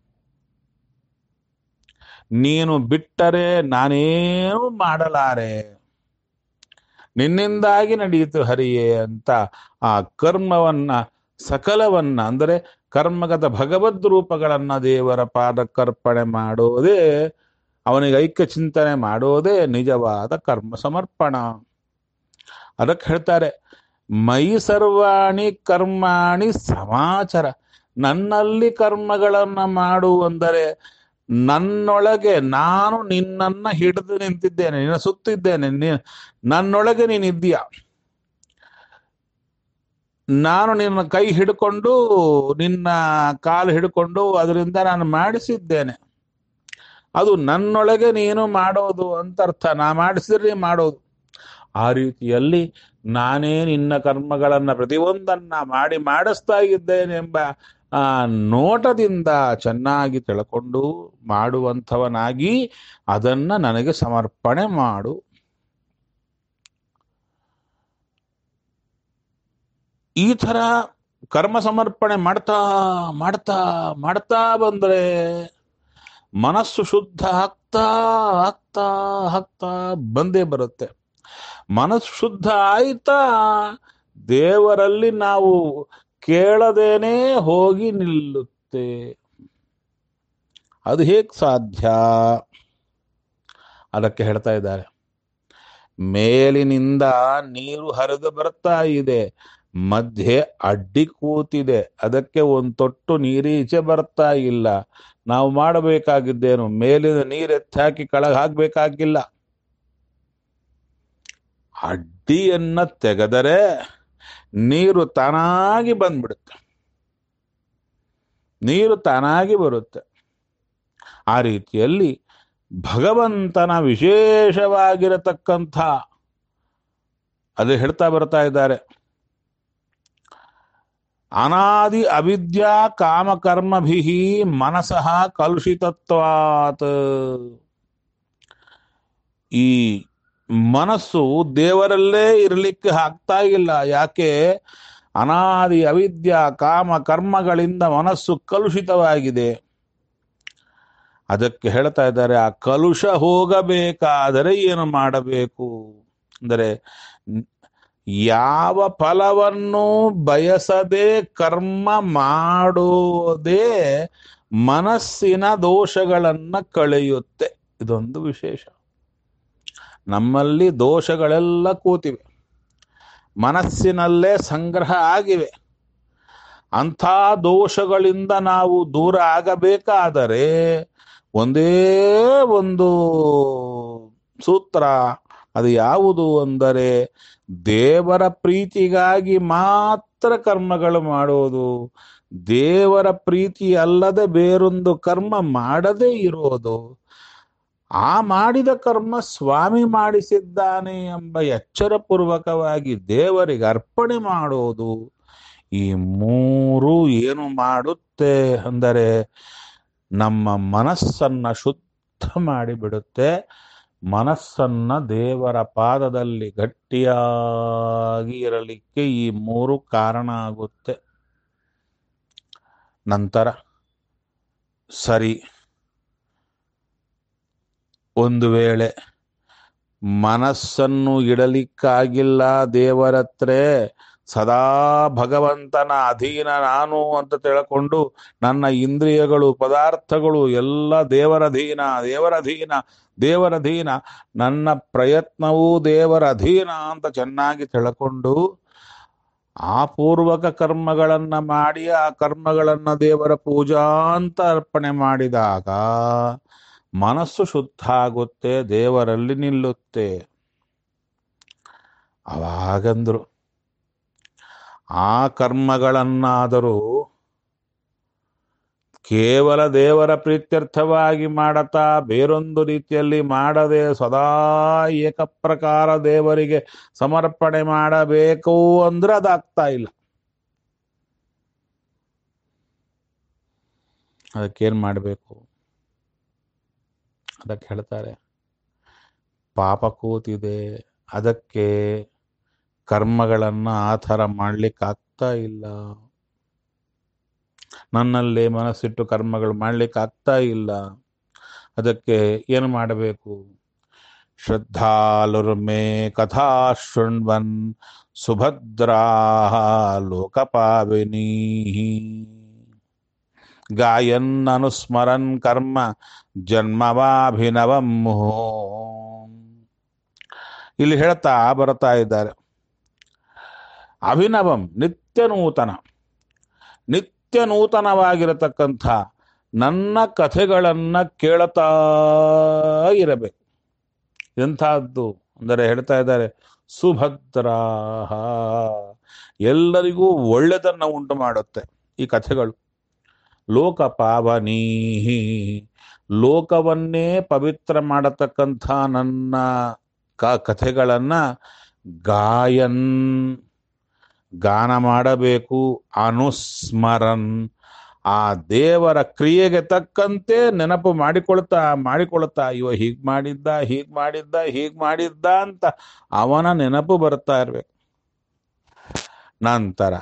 ನೀನು ಬಿಟ್ಟರೆ ನಾನೇನು ಮಾಡಲಾರೆ ನಿನ್ನಿಂದಾಗಿ ನಡೆಯಿತು ಹರಿಯೇ ಅಂತ ಆ ಕರ್ಮವನ್ನ ಸಕಲವನ್ನ ಅಂದರೆ ಕರ್ಮಗತ ಭಗವದ್ ರೂಪಗಳನ್ನ ದೇವರ ಪಾದಕ್ಕರ್ಪಣೆ ಮಾಡೋದೇ ಅವನಿಗೆ ಐಕ್ಯ ಚಿಂತನೆ ಮಾಡೋದೇ ನಿಜವಾದ ಕರ್ಮ ಸಮರ್ಪಣ ಅದಕ್ಕೆ ಹೇಳ್ತಾರೆ ಮೈ ಸರ್ವಾಣಿ ಕರ್ಮಾಣಿ ಸಮಾಚಾರ ನನ್ನಲ್ಲಿ ಕರ್ಮಗಳನ್ನ ಮಾಡು ಅಂದರೆ ನನ್ನೊಳಗೆ ನಾನು ನಿನ್ನನ್ನ ಹಿಡಿದು ನಿಂತಿದ್ದೇನೆ ನಿನ್ನ ಸುತ್ತಿದ್ದೇನೆ ನೀ- ನನ್ನೊಳಗೆ ನೀನಿದ್ದೀಯ ನಾನು ನಿನ್ನ ಕೈ ಹಿಡ್ಕೊಂಡು ನಿನ್ನ ಕಾಲು ಹಿಡ್ಕೊಂಡು ಅದರಿಂದ ನಾನು ಮಾಡಿಸಿದ್ದೇನೆ ಅದು ನನ್ನೊಳಗೆ ನೀನು ಮಾಡೋದು ಅಂತ ಅರ್ಥ ನಾ ಮಾಡಿಸಿದ್ರೆ ನೀ ಮಾಡೋದು ಆ ರೀತಿಯಲ್ಲಿ ನಾನೇ ನಿನ್ನ ಕರ್ಮಗಳನ್ನ ಪ್ರತಿಯೊಂದನ್ನ ಮಾಡಿ ಮಾಡಿಸ್ತಾ ಇದ್ದೇನೆಂಬ ಆ ನೋಟದಿಂದ ಚೆನ್ನಾಗಿ ತಿಳ್ಕೊಂಡು ಮಾಡುವಂಥವನಾಗಿ ಅದನ್ನ ನನಗೆ ಸಮರ್ಪಣೆ ಮಾಡು ಈ ತರ ಕರ್ಮ ಸಮರ್ಪಣೆ ಮಾಡ್ತಾ ಮಾಡ್ತಾ ಮಾಡ್ತಾ ಬಂದ್ರೆ ಮನಸ್ಸು ಶುದ್ಧ ಆಗ್ತಾ ಆಗ್ತಾ ಆಗ್ತಾ ಬಂದೇ ಬರುತ್ತೆ ಮನಸ್ಸು ಶುದ್ಧ ಆಯ್ತಾ ದೇವರಲ್ಲಿ ನಾವು ಕೇಳದೇನೆ ಹೋಗಿ ನಿಲ್ಲುತ್ತೆ ಅದು ಹೇಗೆ ಸಾಧ್ಯ ಅದಕ್ಕೆ ಹೇಳ್ತಾ ಇದ್ದಾರೆ ಮೇಲಿನಿಂದ ನೀರು ಹರಿದು ಬರ್ತಾ ಇದೆ ಮಧ್ಯೆ ಅಡ್ಡಿ ಕೂತಿದೆ ಅದಕ್ಕೆ ಒಂದು ತೊಟ್ಟು ನೀರೀಚೆ ಬರ್ತಾ ಇಲ್ಲ ನಾವು ಮಾಡಬೇಕಾಗಿದ್ದೇನು ಮೇಲಿನ ನೀರು ಎತ್ತಿ ಹಾಕಿ ಕೆಳಗೆ ಹಾಕ್ಬೇಕಾಗಿಲ್ಲ ಅಡ್ಡಿಯನ್ನ ತೆಗೆದರೆ ನೀರು ತಾನಾಗಿ ಬಂದ್ಬಿಡುತ್ತೆ ನೀರು ತಾನಾಗಿ ಬರುತ್ತೆ ಆ ರೀತಿಯಲ್ಲಿ ಭಗವಂತನ ವಿಶೇಷವಾಗಿರತಕ್ಕಂಥ ಅದು ಹೇಳ್ತಾ ಬರ್ತಾ ಇದ್ದಾರೆ ಅನಾದಿ ಅವಿದ್ಯಾ ಕಾಮಕರ್ಮಭಿ ಮನಸಃ ಕಲುಷಿತತ್ವಾತ್ ಈ ಮನಸ್ಸು ದೇವರಲ್ಲೇ ಇರಲಿಕ್ಕೆ ಆಗ್ತಾ ಇಲ್ಲ ಯಾಕೆ ಅನಾದಿ ಅವಿದ್ಯಾ ಕಾಮ ಕರ್ಮಗಳಿಂದ ಮನಸ್ಸು ಕಲುಷಿತವಾಗಿದೆ ಅದಕ್ಕೆ ಹೇಳ್ತಾ ಇದ್ದಾರೆ ಆ ಕಲುಷ ಹೋಗಬೇಕಾದರೆ ಏನು ಮಾಡಬೇಕು ಅಂದರೆ ಯಾವ ಫಲವನ್ನು ಬಯಸದೆ ಕರ್ಮ ಮಾಡೋದೇ ಮನಸ್ಸಿನ ದೋಷಗಳನ್ನ ಕಳೆಯುತ್ತೆ ಇದೊಂದು ವಿಶೇಷ ನಮ್ಮಲ್ಲಿ ದೋಷಗಳೆಲ್ಲ ಕೂತಿವೆ ಮನಸ್ಸಿನಲ್ಲೇ ಸಂಗ್ರಹ ಆಗಿವೆ ಅಂಥ ದೋಷಗಳಿಂದ ನಾವು ದೂರ ಆಗಬೇಕಾದರೆ ಒಂದೇ ಒಂದು ಸೂತ್ರ ಅದು ಯಾವುದು ಅಂದರೆ ದೇವರ ಪ್ರೀತಿಗಾಗಿ ಮಾತ್ರ ಕರ್ಮಗಳು ಮಾಡೋದು ದೇವರ ಪ್ರೀತಿ ಅಲ್ಲದೆ ಬೇರೊಂದು ಕರ್ಮ ಮಾಡದೇ ಇರೋದು ಆ ಮಾಡಿದ ಕರ್ಮ ಸ್ವಾಮಿ ಮಾಡಿಸಿದ್ದಾನೆ ಎಂಬ ಎಚ್ಚರಪೂರ್ವಕವಾಗಿ ದೇವರಿಗೆ ಅರ್ಪಣೆ ಮಾಡೋದು ಈ ಮೂರು ಏನು ಮಾಡುತ್ತೆ ಅಂದರೆ ನಮ್ಮ ಮನಸ್ಸನ್ನ ಶುದ್ಧ ಮಾಡಿಬಿಡುತ್ತೆ ಮನಸ್ಸನ್ನ ದೇವರ ಪಾದದಲ್ಲಿ ಗಟ್ಟಿಯಾಗಿ ಇರಲಿಕ್ಕೆ ಈ ಮೂರು ಕಾರಣ ಆಗುತ್ತೆ ನಂತರ ಸರಿ ಒಂದು ವೇಳೆ ಮನಸ್ಸನ್ನು ಇಡಲಿಕ್ಕಾಗಿಲ್ಲ ದೇವರತ್ರ ಸದಾ ಭಗವಂತನ ಅಧೀನ ನಾನು ಅಂತ ತಿಳ್ಕೊಂಡು ನನ್ನ ಇಂದ್ರಿಯಗಳು ಪದಾರ್ಥಗಳು ಎಲ್ಲ ದೇವರ ಅಧೀನ ದೇವರ ಅಧೀನ ದೇವರ ಅಧೀನ ನನ್ನ ಪ್ರಯತ್ನವೂ ದೇವರ ಅಧೀನ ಅಂತ ಚೆನ್ನಾಗಿ ತಿಳ್ಕೊಂಡು ಆ ಪೂರ್ವಕ ಕರ್ಮಗಳನ್ನ ಮಾಡಿ ಆ ಕರ್ಮಗಳನ್ನ ದೇವರ ಪೂಜಾ ಅಂತ ಅರ್ಪಣೆ ಮಾಡಿದಾಗ ಮನಸ್ಸು ಶುದ್ಧ ಆಗುತ್ತೆ ದೇವರಲ್ಲಿ ನಿಲ್ಲುತ್ತೆ ಅವಾಗಂದ್ರು ಆ ಕರ್ಮಗಳನ್ನಾದರೂ ಕೇವಲ ದೇವರ ಪ್ರೀತ್ಯರ್ಥವಾಗಿ ಮಾಡತಾ ಬೇರೊಂದು ರೀತಿಯಲ್ಲಿ ಮಾಡದೆ ಸದಾ ಏಕಪ್ರಕಾರ ದೇವರಿಗೆ ಸಮರ್ಪಣೆ ಮಾಡಬೇಕು ಅಂದ್ರೆ ಅದಾಗ್ತಾ ಇಲ್ಲ ಅದಕ್ಕೇನ್ ಮಾಡಬೇಕು ಅದಕ್ಕೆ ಹೇಳ್ತಾರೆ ಪಾಪ ಕೂತಿದೆ ಅದಕ್ಕೆ ಕರ್ಮಗಳನ್ನ ಆ ಥರ ಮಾಡ್ಲಿಕ್ಕೆ ಆಗ್ತಾ ಇಲ್ಲ ನನ್ನಲ್ಲೇ ಮನಸ್ಸಿಟ್ಟು ಕರ್ಮಗಳು ಮಾಡ್ಲಿಕ್ಕೆ ಆಗ್ತಾ ಇಲ್ಲ ಅದಕ್ಕೆ ಏನು ಮಾಡಬೇಕು ಶ್ರದ್ಧಾಲುರ್ಮೇ ಕಥಾ ಶೃಣ್ವನ್ ಸುಭದ್ರಾ ಲೋಕಪಾವಿನೀ ಗಾಯನ್ ಅನುಸ್ಮರನ್ ಕರ್ಮ ಜನ್ಮವಾಭಿನವಂ ಮುಹೋ ಇಲ್ಲಿ ಹೇಳ್ತಾ ಬರ್ತಾ ಇದ್ದಾರೆ ಅಭಿನವಂ ನಿತ್ಯ ನೂತನ ನಿತ್ಯ ನೂತನವಾಗಿರತಕ್ಕಂಥ ನನ್ನ ಕಥೆಗಳನ್ನ ಕೇಳ್ತಾ ಇರಬೇಕು ಎಂಥದ್ದು ಅಂದರೆ ಹೇಳ್ತಾ ಇದ್ದಾರೆ ಸುಭದ್ರಾ ಎಲ್ಲರಿಗೂ ಒಳ್ಳೆದನ್ನ ಉಂಟು ಮಾಡುತ್ತೆ ಈ ಕಥೆಗಳು ಲೋಕ ಪಾವನೀ ಲೋಕವನ್ನೇ ಪವಿತ್ರ ಮಾಡತಕ್ಕಂಥ ನನ್ನ ಕ ಕಥೆಗಳನ್ನ ಗಾಯನ್ ಗಾನ ಮಾಡಬೇಕು ಅನುಸ್ಮರನ್ ಆ ದೇವರ ಕ್ರಿಯೆಗೆ ತಕ್ಕಂತೆ ನೆನಪು ಮಾಡಿಕೊಳ್ತಾ ಮಾಡಿಕೊಳ್ತಾ ಇವ ಹೀಗ್ ಮಾಡಿದ್ದ ಹೀಗ್ ಮಾಡಿದ್ದ ಹೀಗ್ ಮಾಡಿದ್ದ ಅಂತ ಅವನ ನೆನಪು ಬರ್ತಾ ಇರ್ಬೇಕು ನಂತರ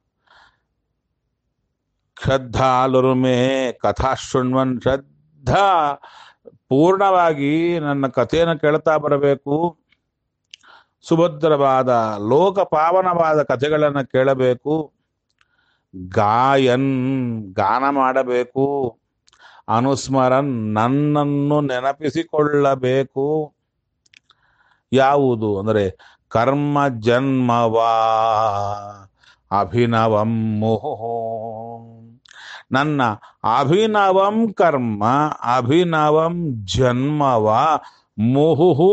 ಶ್ರದ್ಧಾಲುರುಮೆ ಕಥಾ ಶೃಣ್ವನ್ ಶ್ರದ್ಧಾ ಪೂರ್ಣವಾಗಿ ನನ್ನ ಕಥೆಯನ್ನು ಕೇಳ್ತಾ ಬರಬೇಕು ಸುಭದ್ರವಾದ ಲೋಕ ಪಾವನವಾದ ಕಥೆಗಳನ್ನು ಕೇಳಬೇಕು ಗಾಯನ್ ಗಾನ ಮಾಡಬೇಕು ಅನುಸ್ಮರನ್ ನನ್ನನ್ನು ನೆನಪಿಸಿಕೊಳ್ಳಬೇಕು ಯಾವುದು ಅಂದರೆ ಕರ್ಮ ಜನ್ಮವಾ ಅಭಿನವಂ ಮುಹು ನನ್ನ ಅಭಿನವಂ ಕರ್ಮ ಅಭಿನವಂ ಜನ್ಮವ ಮುಹು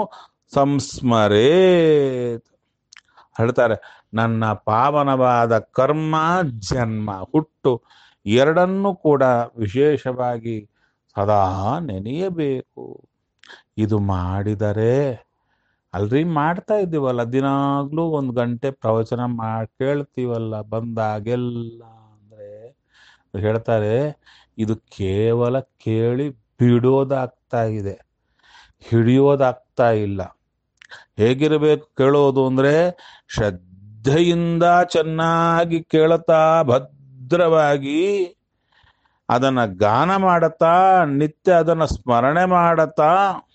ಸಂಸ್ಮರೇತ್ ಹೇಳ್ತಾರೆ ನನ್ನ ಪಾವನವಾದ ಕರ್ಮ ಜನ್ಮ ಹುಟ್ಟು ಎರಡನ್ನೂ ಕೂಡ ವಿಶೇಷವಾಗಿ ಸದಾ ನೆನೆಯಬೇಕು ಇದು ಮಾಡಿದರೆ ಅಲ್ರಿ ಮಾಡ್ತಾ ಇದ್ದೀವಲ್ಲ ದಿನಾಗ್ಲೂ ಒಂದು ಗಂಟೆ ಪ್ರವಚನ ಮಾಡಿ ಕೇಳ್ತೀವಲ್ಲ ಬಂದಾಗೆಲ್ಲ ಅಂದ್ರೆ ಹೇಳ್ತಾರೆ ಇದು ಕೇವಲ ಕೇಳಿ ಬಿಡೋದಾಗ್ತಾ ಇದೆ ಹಿಡಿಯೋದಾಗ್ತಾ ಇಲ್ಲ ಹೇಗಿರಬೇಕು ಕೇಳೋದು ಅಂದ್ರೆ ಶ್ರದ್ಧೆಯಿಂದ ಚೆನ್ನಾಗಿ ಕೇಳುತ್ತಾ ಭದ್ರವಾಗಿ ಅದನ್ನ ಗಾನ ಮಾಡತಾ ನಿತ್ಯ ಅದನ್ನ ಸ್ಮರಣೆ ಮಾಡತಾ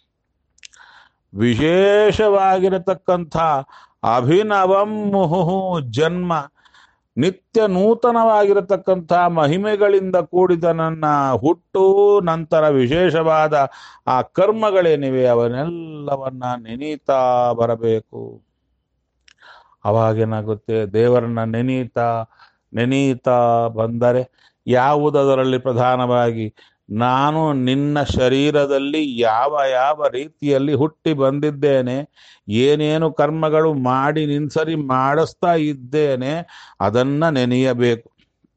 ವಿಶೇಷವಾಗಿರತಕ್ಕಂಥ ಅಭಿನವಂ ಮುಹು ಜನ್ಮ ನಿತ್ಯ ನೂತನವಾಗಿರತಕ್ಕಂಥ ಮಹಿಮೆಗಳಿಂದ ಕೂಡಿದ ನನ್ನ ಹುಟ್ಟು ನಂತರ ವಿಶೇಷವಾದ ಆ ಕರ್ಮಗಳೇನಿವೆ ಅವನ್ನೆಲ್ಲವನ್ನ ನೆನೀತಾ ಬರಬೇಕು ಅವಾಗೇನಾಗುತ್ತೆ ದೇವರನ್ನ ನೆನೀತಾ ನೆನೀತಾ ಬಂದರೆ ಯಾವುದರಲ್ಲಿ ಪ್ರಧಾನವಾಗಿ ನಾನು ನಿನ್ನ ಶರೀರದಲ್ಲಿ ಯಾವ ಯಾವ ರೀತಿಯಲ್ಲಿ ಹುಟ್ಟಿ ಬಂದಿದ್ದೇನೆ ಏನೇನು ಕರ್ಮಗಳು ಮಾಡಿ ನಿನ್ಸರಿ ಮಾಡಿಸ್ತಾ ಇದ್ದೇನೆ ಅದನ್ನ ನೆನೆಯಬೇಕು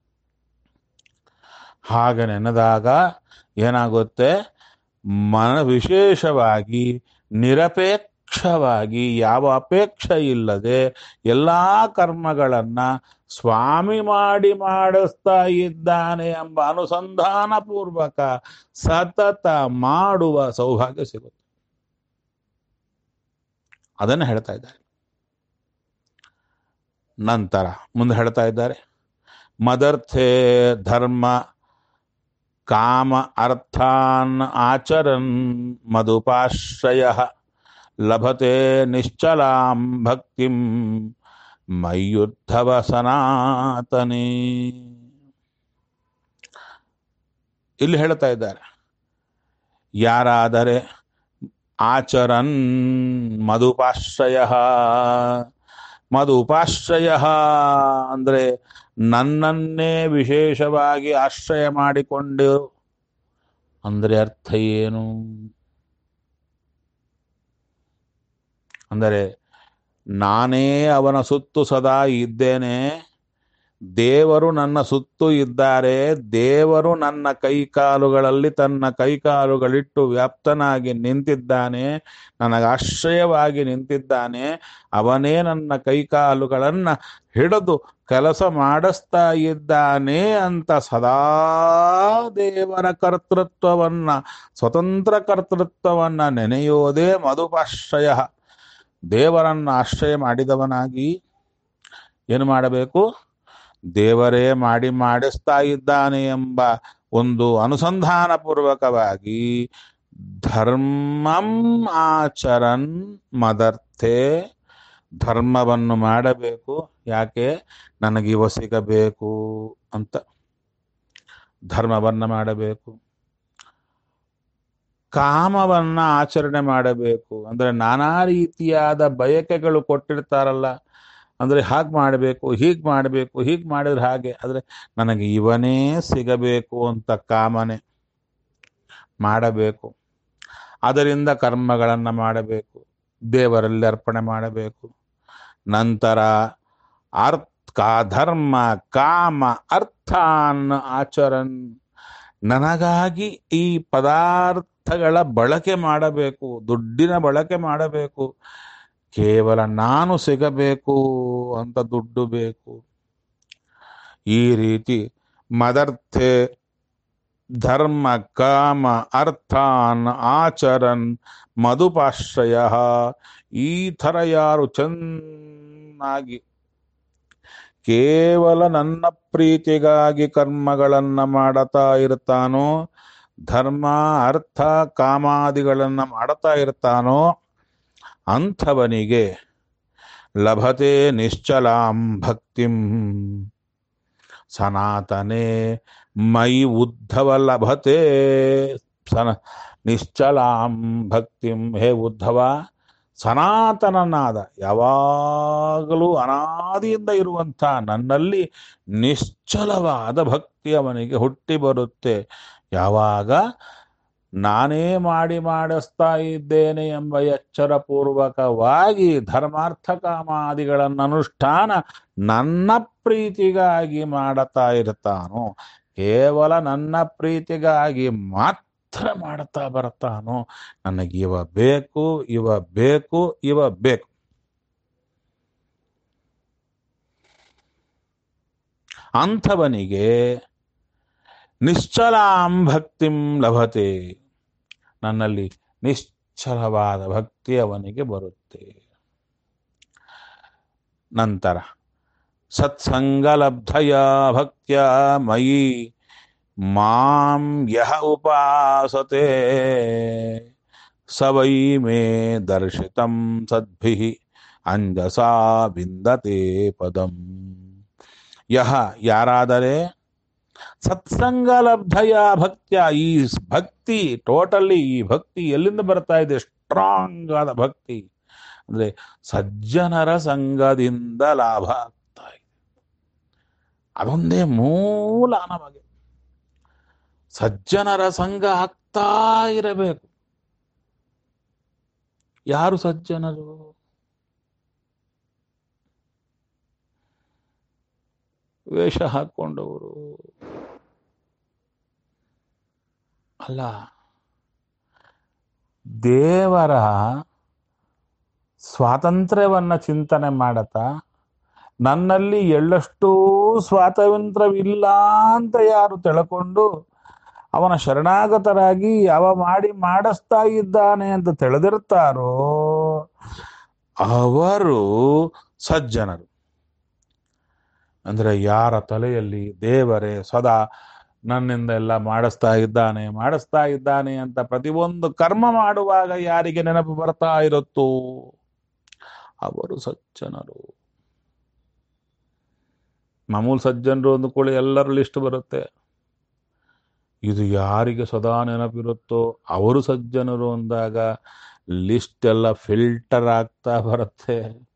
ಹಾಗೆ ನೆನೆದಾಗ ಏನಾಗುತ್ತೆ ಮನ ವಿಶೇಷವಾಗಿ ನಿರಪೇಕ್ಷವಾಗಿ ಯಾವ ಅಪೇಕ್ಷೆ ಇಲ್ಲದೆ ಎಲ್ಲಾ ಕರ್ಮಗಳನ್ನ ಸ್ವಾಮಿ ಮಾಡಿ ಮಾಡಿಸ್ತಾ ಇದ್ದಾನೆ ಎಂಬ ಅನುಸಂಧಾನ ಪೂರ್ವಕ ಸತತ ಮಾಡುವ ಸೌಭಾಗ್ಯ ಸಿಗುತ್ತೆ ಅದನ್ನು ಹೇಳ್ತಾ ಇದ್ದಾರೆ ನಂತರ ಮುಂದೆ ಹೇಳ್ತಾ ಇದ್ದಾರೆ ಮದರ್ಥೆ ಧರ್ಮ ಕಾಮ ಅರ್ಥಾನ್ ಆಚರನ್ ಮದುಪಾಶ್ರಯ ಲಭತೆ ನಿಶ್ಚಲಾಂ ಭಕ್ತಿಂ ಮಯ್ಯುದ್ಧವ ಸನಾತನೇ ಇಲ್ಲಿ ಹೇಳ್ತಾ ಇದ್ದಾರೆ ಯಾರಾದರೆ ಆಚರನ್ ಮದುಪಾಶ್ರಯ ಮದುಪಾಶ್ರಯ ಅಂದ್ರೆ ನನ್ನನ್ನೇ ವಿಶೇಷವಾಗಿ ಆಶ್ರಯ ಮಾಡಿಕೊಂಡು ಅಂದ್ರೆ ಅರ್ಥ ಏನು ಅಂದರೆ ನಾನೇ ಅವನ ಸುತ್ತು ಸದಾ ಇದ್ದೇನೆ ದೇವರು ನನ್ನ ಸುತ್ತು ಇದ್ದಾರೆ ದೇವರು ನನ್ನ ಕೈಕಾಲುಗಳಲ್ಲಿ ತನ್ನ ಕೈಕಾಲುಗಳಿಟ್ಟು ವ್ಯಾಪ್ತನಾಗಿ ನಿಂತಿದ್ದಾನೆ ನನಗೆ ಆಶ್ರಯವಾಗಿ ನಿಂತಿದ್ದಾನೆ ಅವನೇ ನನ್ನ ಕೈಕಾಲುಗಳನ್ನ ಹಿಡಿದು ಕೆಲಸ ಮಾಡಿಸ್ತಾ ಇದ್ದಾನೆ ಅಂತ ಸದಾ ದೇವರ ಕರ್ತೃತ್ವವನ್ನ ಸ್ವತಂತ್ರ ಕರ್ತೃತ್ವವನ್ನ ನೆನೆಯೋದೇ ಮಧುಪಾಶ್ರಯ ದೇವರನ್ನ ಆಶ್ರಯ ಮಾಡಿದವನಾಗಿ ಏನು ಮಾಡಬೇಕು ದೇವರೇ ಮಾಡಿ ಮಾಡಿಸ್ತಾ ಇದ್ದಾನೆ ಎಂಬ ಒಂದು ಅನುಸಂಧಾನ ಪೂರ್ವಕವಾಗಿ ಧರ್ಮಂ ಆಚರನ್ ಮದರ್ಥೆ ಧರ್ಮವನ್ನು ಮಾಡಬೇಕು ಯಾಕೆ ನನಗೆ ಇವ ಸಿಗಬೇಕು ಅಂತ ಧರ್ಮವನ್ನ ಮಾಡಬೇಕು ಕಾಮವನ್ನ ಆಚರಣೆ ಮಾಡಬೇಕು ಅಂದ್ರೆ ನಾನಾ ರೀತಿಯಾದ ಬಯಕೆಗಳು ಕೊಟ್ಟಿರ್ತಾರಲ್ಲ ಅಂದ್ರೆ ಹಾಗೆ ಮಾಡಬೇಕು ಹೀಗೆ ಮಾಡಬೇಕು ಹೀಗೆ ಮಾಡಿದ್ರೆ ಹಾಗೆ ಆದ್ರೆ ನನಗೆ ಇವನೇ ಸಿಗಬೇಕು ಅಂತ ಕಾಮನೆ ಮಾಡಬೇಕು ಅದರಿಂದ ಕರ್ಮಗಳನ್ನು ಮಾಡಬೇಕು ದೇವರಲ್ಲಿ ಅರ್ಪಣೆ ಮಾಡಬೇಕು ನಂತರ ಅರ್ಥ ಧರ್ಮ ಕಾಮ ಅರ್ಥಾನ್ ಆಚರನ್ ನನಗಾಗಿ ಈ ಪದಾರ್ಥಗಳ ಬಳಕೆ ಮಾಡಬೇಕು ದುಡ್ಡಿನ ಬಳಕೆ ಮಾಡಬೇಕು ಕೇವಲ ನಾನು ಸಿಗಬೇಕು ಅಂತ ದುಡ್ಡು ಬೇಕು ಈ ರೀತಿ ಮದರ್ಥೆ ಧರ್ಮ ಕಾಮ ಅರ್ಥಾನ್ ಆಚರನ್ ಮಧುಪಾಶ್ರಯ ಈ ಥರ ಯಾರು ಚೆನ್ನಾಗಿ ಕೇವಲ ನನ್ನ ಪ್ರೀತಿಗಾಗಿ ಕರ್ಮಗಳನ್ನ ಮಾಡತಾ ಇರ್ತಾನೋ ಧರ್ಮ ಅರ್ಥ ಕಾಮಾದಿಗಳನ್ನ ಮಾಡತಾ ಇರ್ತಾನೋ ಅಂಥವನಿಗೆ ಲಭತೆ ನಿಶ್ಚಲಾಂ ಭಕ್ತಿಂ ಸನಾತನೆ ಮೈ ಉದ್ಧವ ಲಭತೆ ಸನ ನಿಶ್ಚಲಾಂ ಭಕ್ತಿಂ ಹೇ ಉದ್ಧವ ಸನಾತನನಾದ ಯಾವಾಗಲೂ ಅನಾದಿಯಿಂದ ಇರುವಂಥ ನನ್ನಲ್ಲಿ ನಿಶ್ಚಲವಾದ ಭಕ್ತಿ ಅವನಿಗೆ ಹುಟ್ಟಿ ಬರುತ್ತೆ ಯಾವಾಗ ನಾನೇ ಮಾಡಿ ಮಾಡಿಸ್ತಾ ಇದ್ದೇನೆ ಎಂಬ ಎಚ್ಚರ ಪೂರ್ವಕವಾಗಿ ಧರ್ಮಾರ್ಥ ಕಾಮಾದಿಗಳನ್ನು ಅನುಷ್ಠಾನ ನನ್ನ ಪ್ರೀತಿಗಾಗಿ ಮಾಡತಾ ಇರ್ತಾನೋ ಕೇವಲ ನನ್ನ ಪ್ರೀತಿಗಾಗಿ ಮಾತ್ರ ಮಾಡ್ತಾ ಬರ್ತಾನೋ ನನಗೆ ಇವ ಬೇಕು ಇವ ಬೇಕು ಇವ ಬೇಕು ಅಂಥವನಿಗೆ ನಿಶ್ಚಲಾಂ ಭಕ್ತಿಂ ಲಭತೆ ನನ್ನಲ್ಲಿ ನಿಶ್ಚಲವಾದ ಭಕ್ತಿ ಅವನಿಗೆ ಬರುತ್ತೆ ನಂತರ ಸತ್ಸಂಗಲಬ್ಧಯ ಭಕ್ತ್ಯ ಮಯಿ ಮಾಂ ಯಹ ಉಪಾಸತೆ ಸ ವೈ ಮೇ ದರ್ಶಿತಂ ಸದ್ಭಿ ಅಂಜಸಾ ವಿಂದತೆ ಪದಂ ಯಹ ಯಾರಾದರೆ ಸತ್ಸಂಗಲಬ್ಧಯ ಭಕ್ತ್ಯ ಈ ಭಕ್ತಿ ಟೋಟಲಿ ಈ ಭಕ್ತಿ ಎಲ್ಲಿಂದ ಬರ್ತಾ ಇದೆ ಸ್ಟ್ರಾಂಗ್ ಆದ ಭಕ್ತಿ ಅಂದ್ರೆ ಸಜ್ಜನರ ಸಂಘದಿಂದ ಲಾಭ ಆಗ್ತಾ ಇದೆ ಅದೊಂದೇ ಮೂಲ ನಮಗೆ ಸಜ್ಜನರ ಸಂಘ ಆಗ್ತಾ ಇರಬೇಕು ಯಾರು ಸಜ್ಜನರು ವೇಷ ಹಾಕೊಂಡವರು ಅಲ್ಲ ದೇವರ ಸ್ವಾತಂತ್ರ್ಯವನ್ನ ಚಿಂತನೆ ಮಾಡತಾ ನನ್ನಲ್ಲಿ ಎಳ್ಳಷ್ಟೂ ಸ್ವಾತಂತ್ರ್ಯವಿಲ್ಲ ಅಂತ ಯಾರು ತಿಳ್ಕೊಂಡು ಅವನ ಶರಣಾಗತರಾಗಿ ಅವ ಮಾಡಿ ಮಾಡಿಸ್ತಾ ಇದ್ದಾನೆ ಅಂತ ತಿಳಿದಿರ್ತಾರೋ ಅವರು ಸಜ್ಜನರು ಅಂದ್ರೆ ಯಾರ ತಲೆಯಲ್ಲಿ ದೇವರೇ ಸದಾ ನನ್ನಿಂದ ಎಲ್ಲ ಮಾಡಿಸ್ತಾ ಇದ್ದಾನೆ ಮಾಡಿಸ್ತಾ ಇದ್ದಾನೆ ಅಂತ ಪ್ರತಿಯೊಂದು ಕರ್ಮ ಮಾಡುವಾಗ ಯಾರಿಗೆ ನೆನಪು ಬರ್ತಾ ಇರುತ್ತೋ ಅವರು ಸಜ್ಜನರು ಮಾಮೂಲು ಸಜ್ಜನರು ಅಂದ್ಕೊಳ್ಳಿ ಎಲ್ಲರ ಲಿಸ್ಟ್ ಬರುತ್ತೆ ಇದು ಯಾರಿಗೆ ಸದಾ ನೆನಪಿರುತ್ತೋ ಅವರು ಸಜ್ಜನರು ಅಂದಾಗ ಲಿಸ್ಟ್ ಎಲ್ಲ ಫಿಲ್ಟರ್ ಆಗ್ತಾ ಬರುತ್ತೆ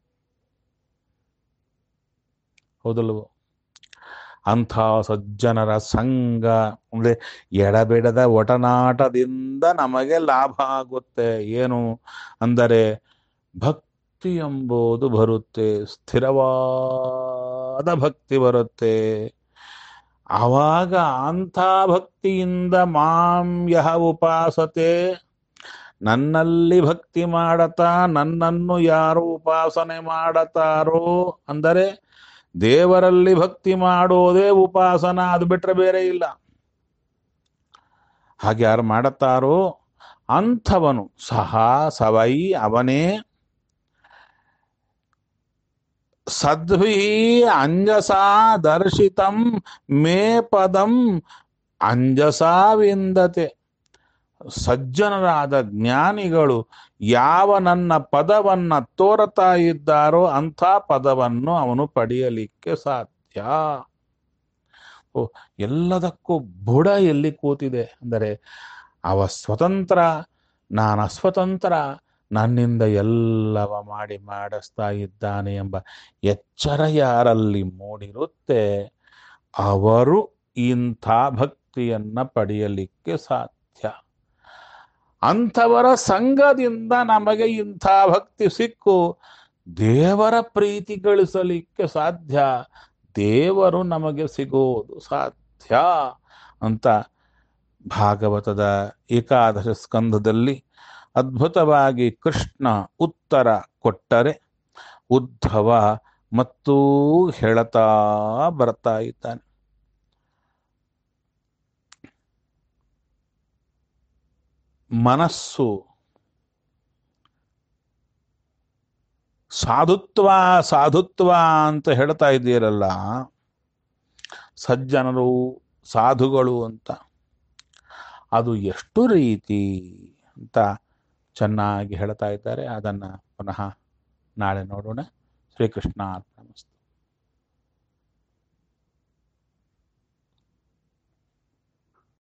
ಹೌದಲ್ವೋ ಅಂಥ ಸಜ್ಜನರ ಸಂಘ ಅಂದ್ರೆ ಎಡಬಿಡದ ಒಟನಾಟದಿಂದ ನಮಗೆ ಲಾಭ ಆಗುತ್ತೆ ಏನು ಅಂದರೆ ಭಕ್ತಿ ಎಂಬುದು ಬರುತ್ತೆ ಸ್ಥಿರವಾದ ಭಕ್ತಿ ಬರುತ್ತೆ ಆವಾಗ ಅಂಥ ಭಕ್ತಿಯಿಂದ ಮಾಂ ಯಹ ಉಪಾಸತೆ ನನ್ನಲ್ಲಿ ಭಕ್ತಿ ಮಾಡತಾ ನನ್ನನ್ನು ಯಾರು ಉಪಾಸನೆ ಮಾಡತಾರೋ ಅಂದರೆ ದೇವರಲ್ಲಿ ಭಕ್ತಿ ಮಾಡೋದೇ ಉಪಾಸನ ಅದು ಬಿಟ್ರೆ ಬೇರೆ ಇಲ್ಲ ಹಾಗೆ ಯಾರು ಮಾಡುತ್ತಾರೋ ಅಂಥವನು ಸಹ ಸವೈ ಅವನೇ ಸದ್ಭಿ ಅಂಜಸಾ ದರ್ಶಿತಂ ಮೇ ಪದಂ ಅಂಜಸಾ ವಿಂದತೆ ಸಜ್ಜನರಾದ ಜ್ಞಾನಿಗಳು ಯಾವ ನನ್ನ ಪದವನ್ನ ತೋರತಾ ಇದ್ದಾರೋ ಅಂಥ ಪದವನ್ನು ಅವನು ಪಡೆಯಲಿಕ್ಕೆ ಸಾಧ್ಯ ಓ ಎಲ್ಲದಕ್ಕೂ ಬುಡ ಎಲ್ಲಿ ಕೂತಿದೆ ಅಂದರೆ ಅವ ಸ್ವತಂತ್ರ ನಾನು ಅಸ್ವತಂತ್ರ ನನ್ನಿಂದ ಎಲ್ಲವ ಮಾಡಿ ಮಾಡಿಸ್ತಾ ಇದ್ದಾನೆ ಎಂಬ ಎಚ್ಚರ ಯಾರಲ್ಲಿ ಮೂಡಿರುತ್ತೆ ಅವರು ಇಂಥ ಭಕ್ತಿಯನ್ನ ಪಡೆಯಲಿಕ್ಕೆ ಸಾಧ್ಯ ಅಂಥವರ ಸಂಘದಿಂದ ನಮಗೆ ಇಂಥ ಭಕ್ತಿ ಸಿಕ್ಕು ದೇವರ ಪ್ರೀತಿ ಗಳಿಸಲಿಕ್ಕೆ ಸಾಧ್ಯ ದೇವರು ನಮಗೆ ಸಿಗೋದು ಸಾಧ್ಯ ಅಂತ ಭಾಗವತದ ಏಕಾದಶ ಸ್ಕಂಧದಲ್ಲಿ ಅದ್ಭುತವಾಗಿ ಕೃಷ್ಣ ಉತ್ತರ ಕೊಟ್ಟರೆ ಉದ್ಧವ ಮತ್ತೂ ಹೇಳತಾ ಬರ್ತಾ ಇದ್ದಾನೆ ಮನಸ್ಸು ಸಾಧುತ್ವ ಸಾಧುತ್ವ ಅಂತ ಹೇಳ್ತಾ ಇದ್ದೀರಲ್ಲ ಸಜ್ಜನರು ಸಾಧುಗಳು ಅಂತ ಅದು ಎಷ್ಟು ರೀತಿ ಅಂತ ಚೆನ್ನಾಗಿ ಹೇಳ್ತಾ ಇದ್ದಾರೆ ಅದನ್ನು ಪುನಃ ನಾಳೆ ನೋಡೋಣ ಶ್ರೀಕೃಷ್ಣ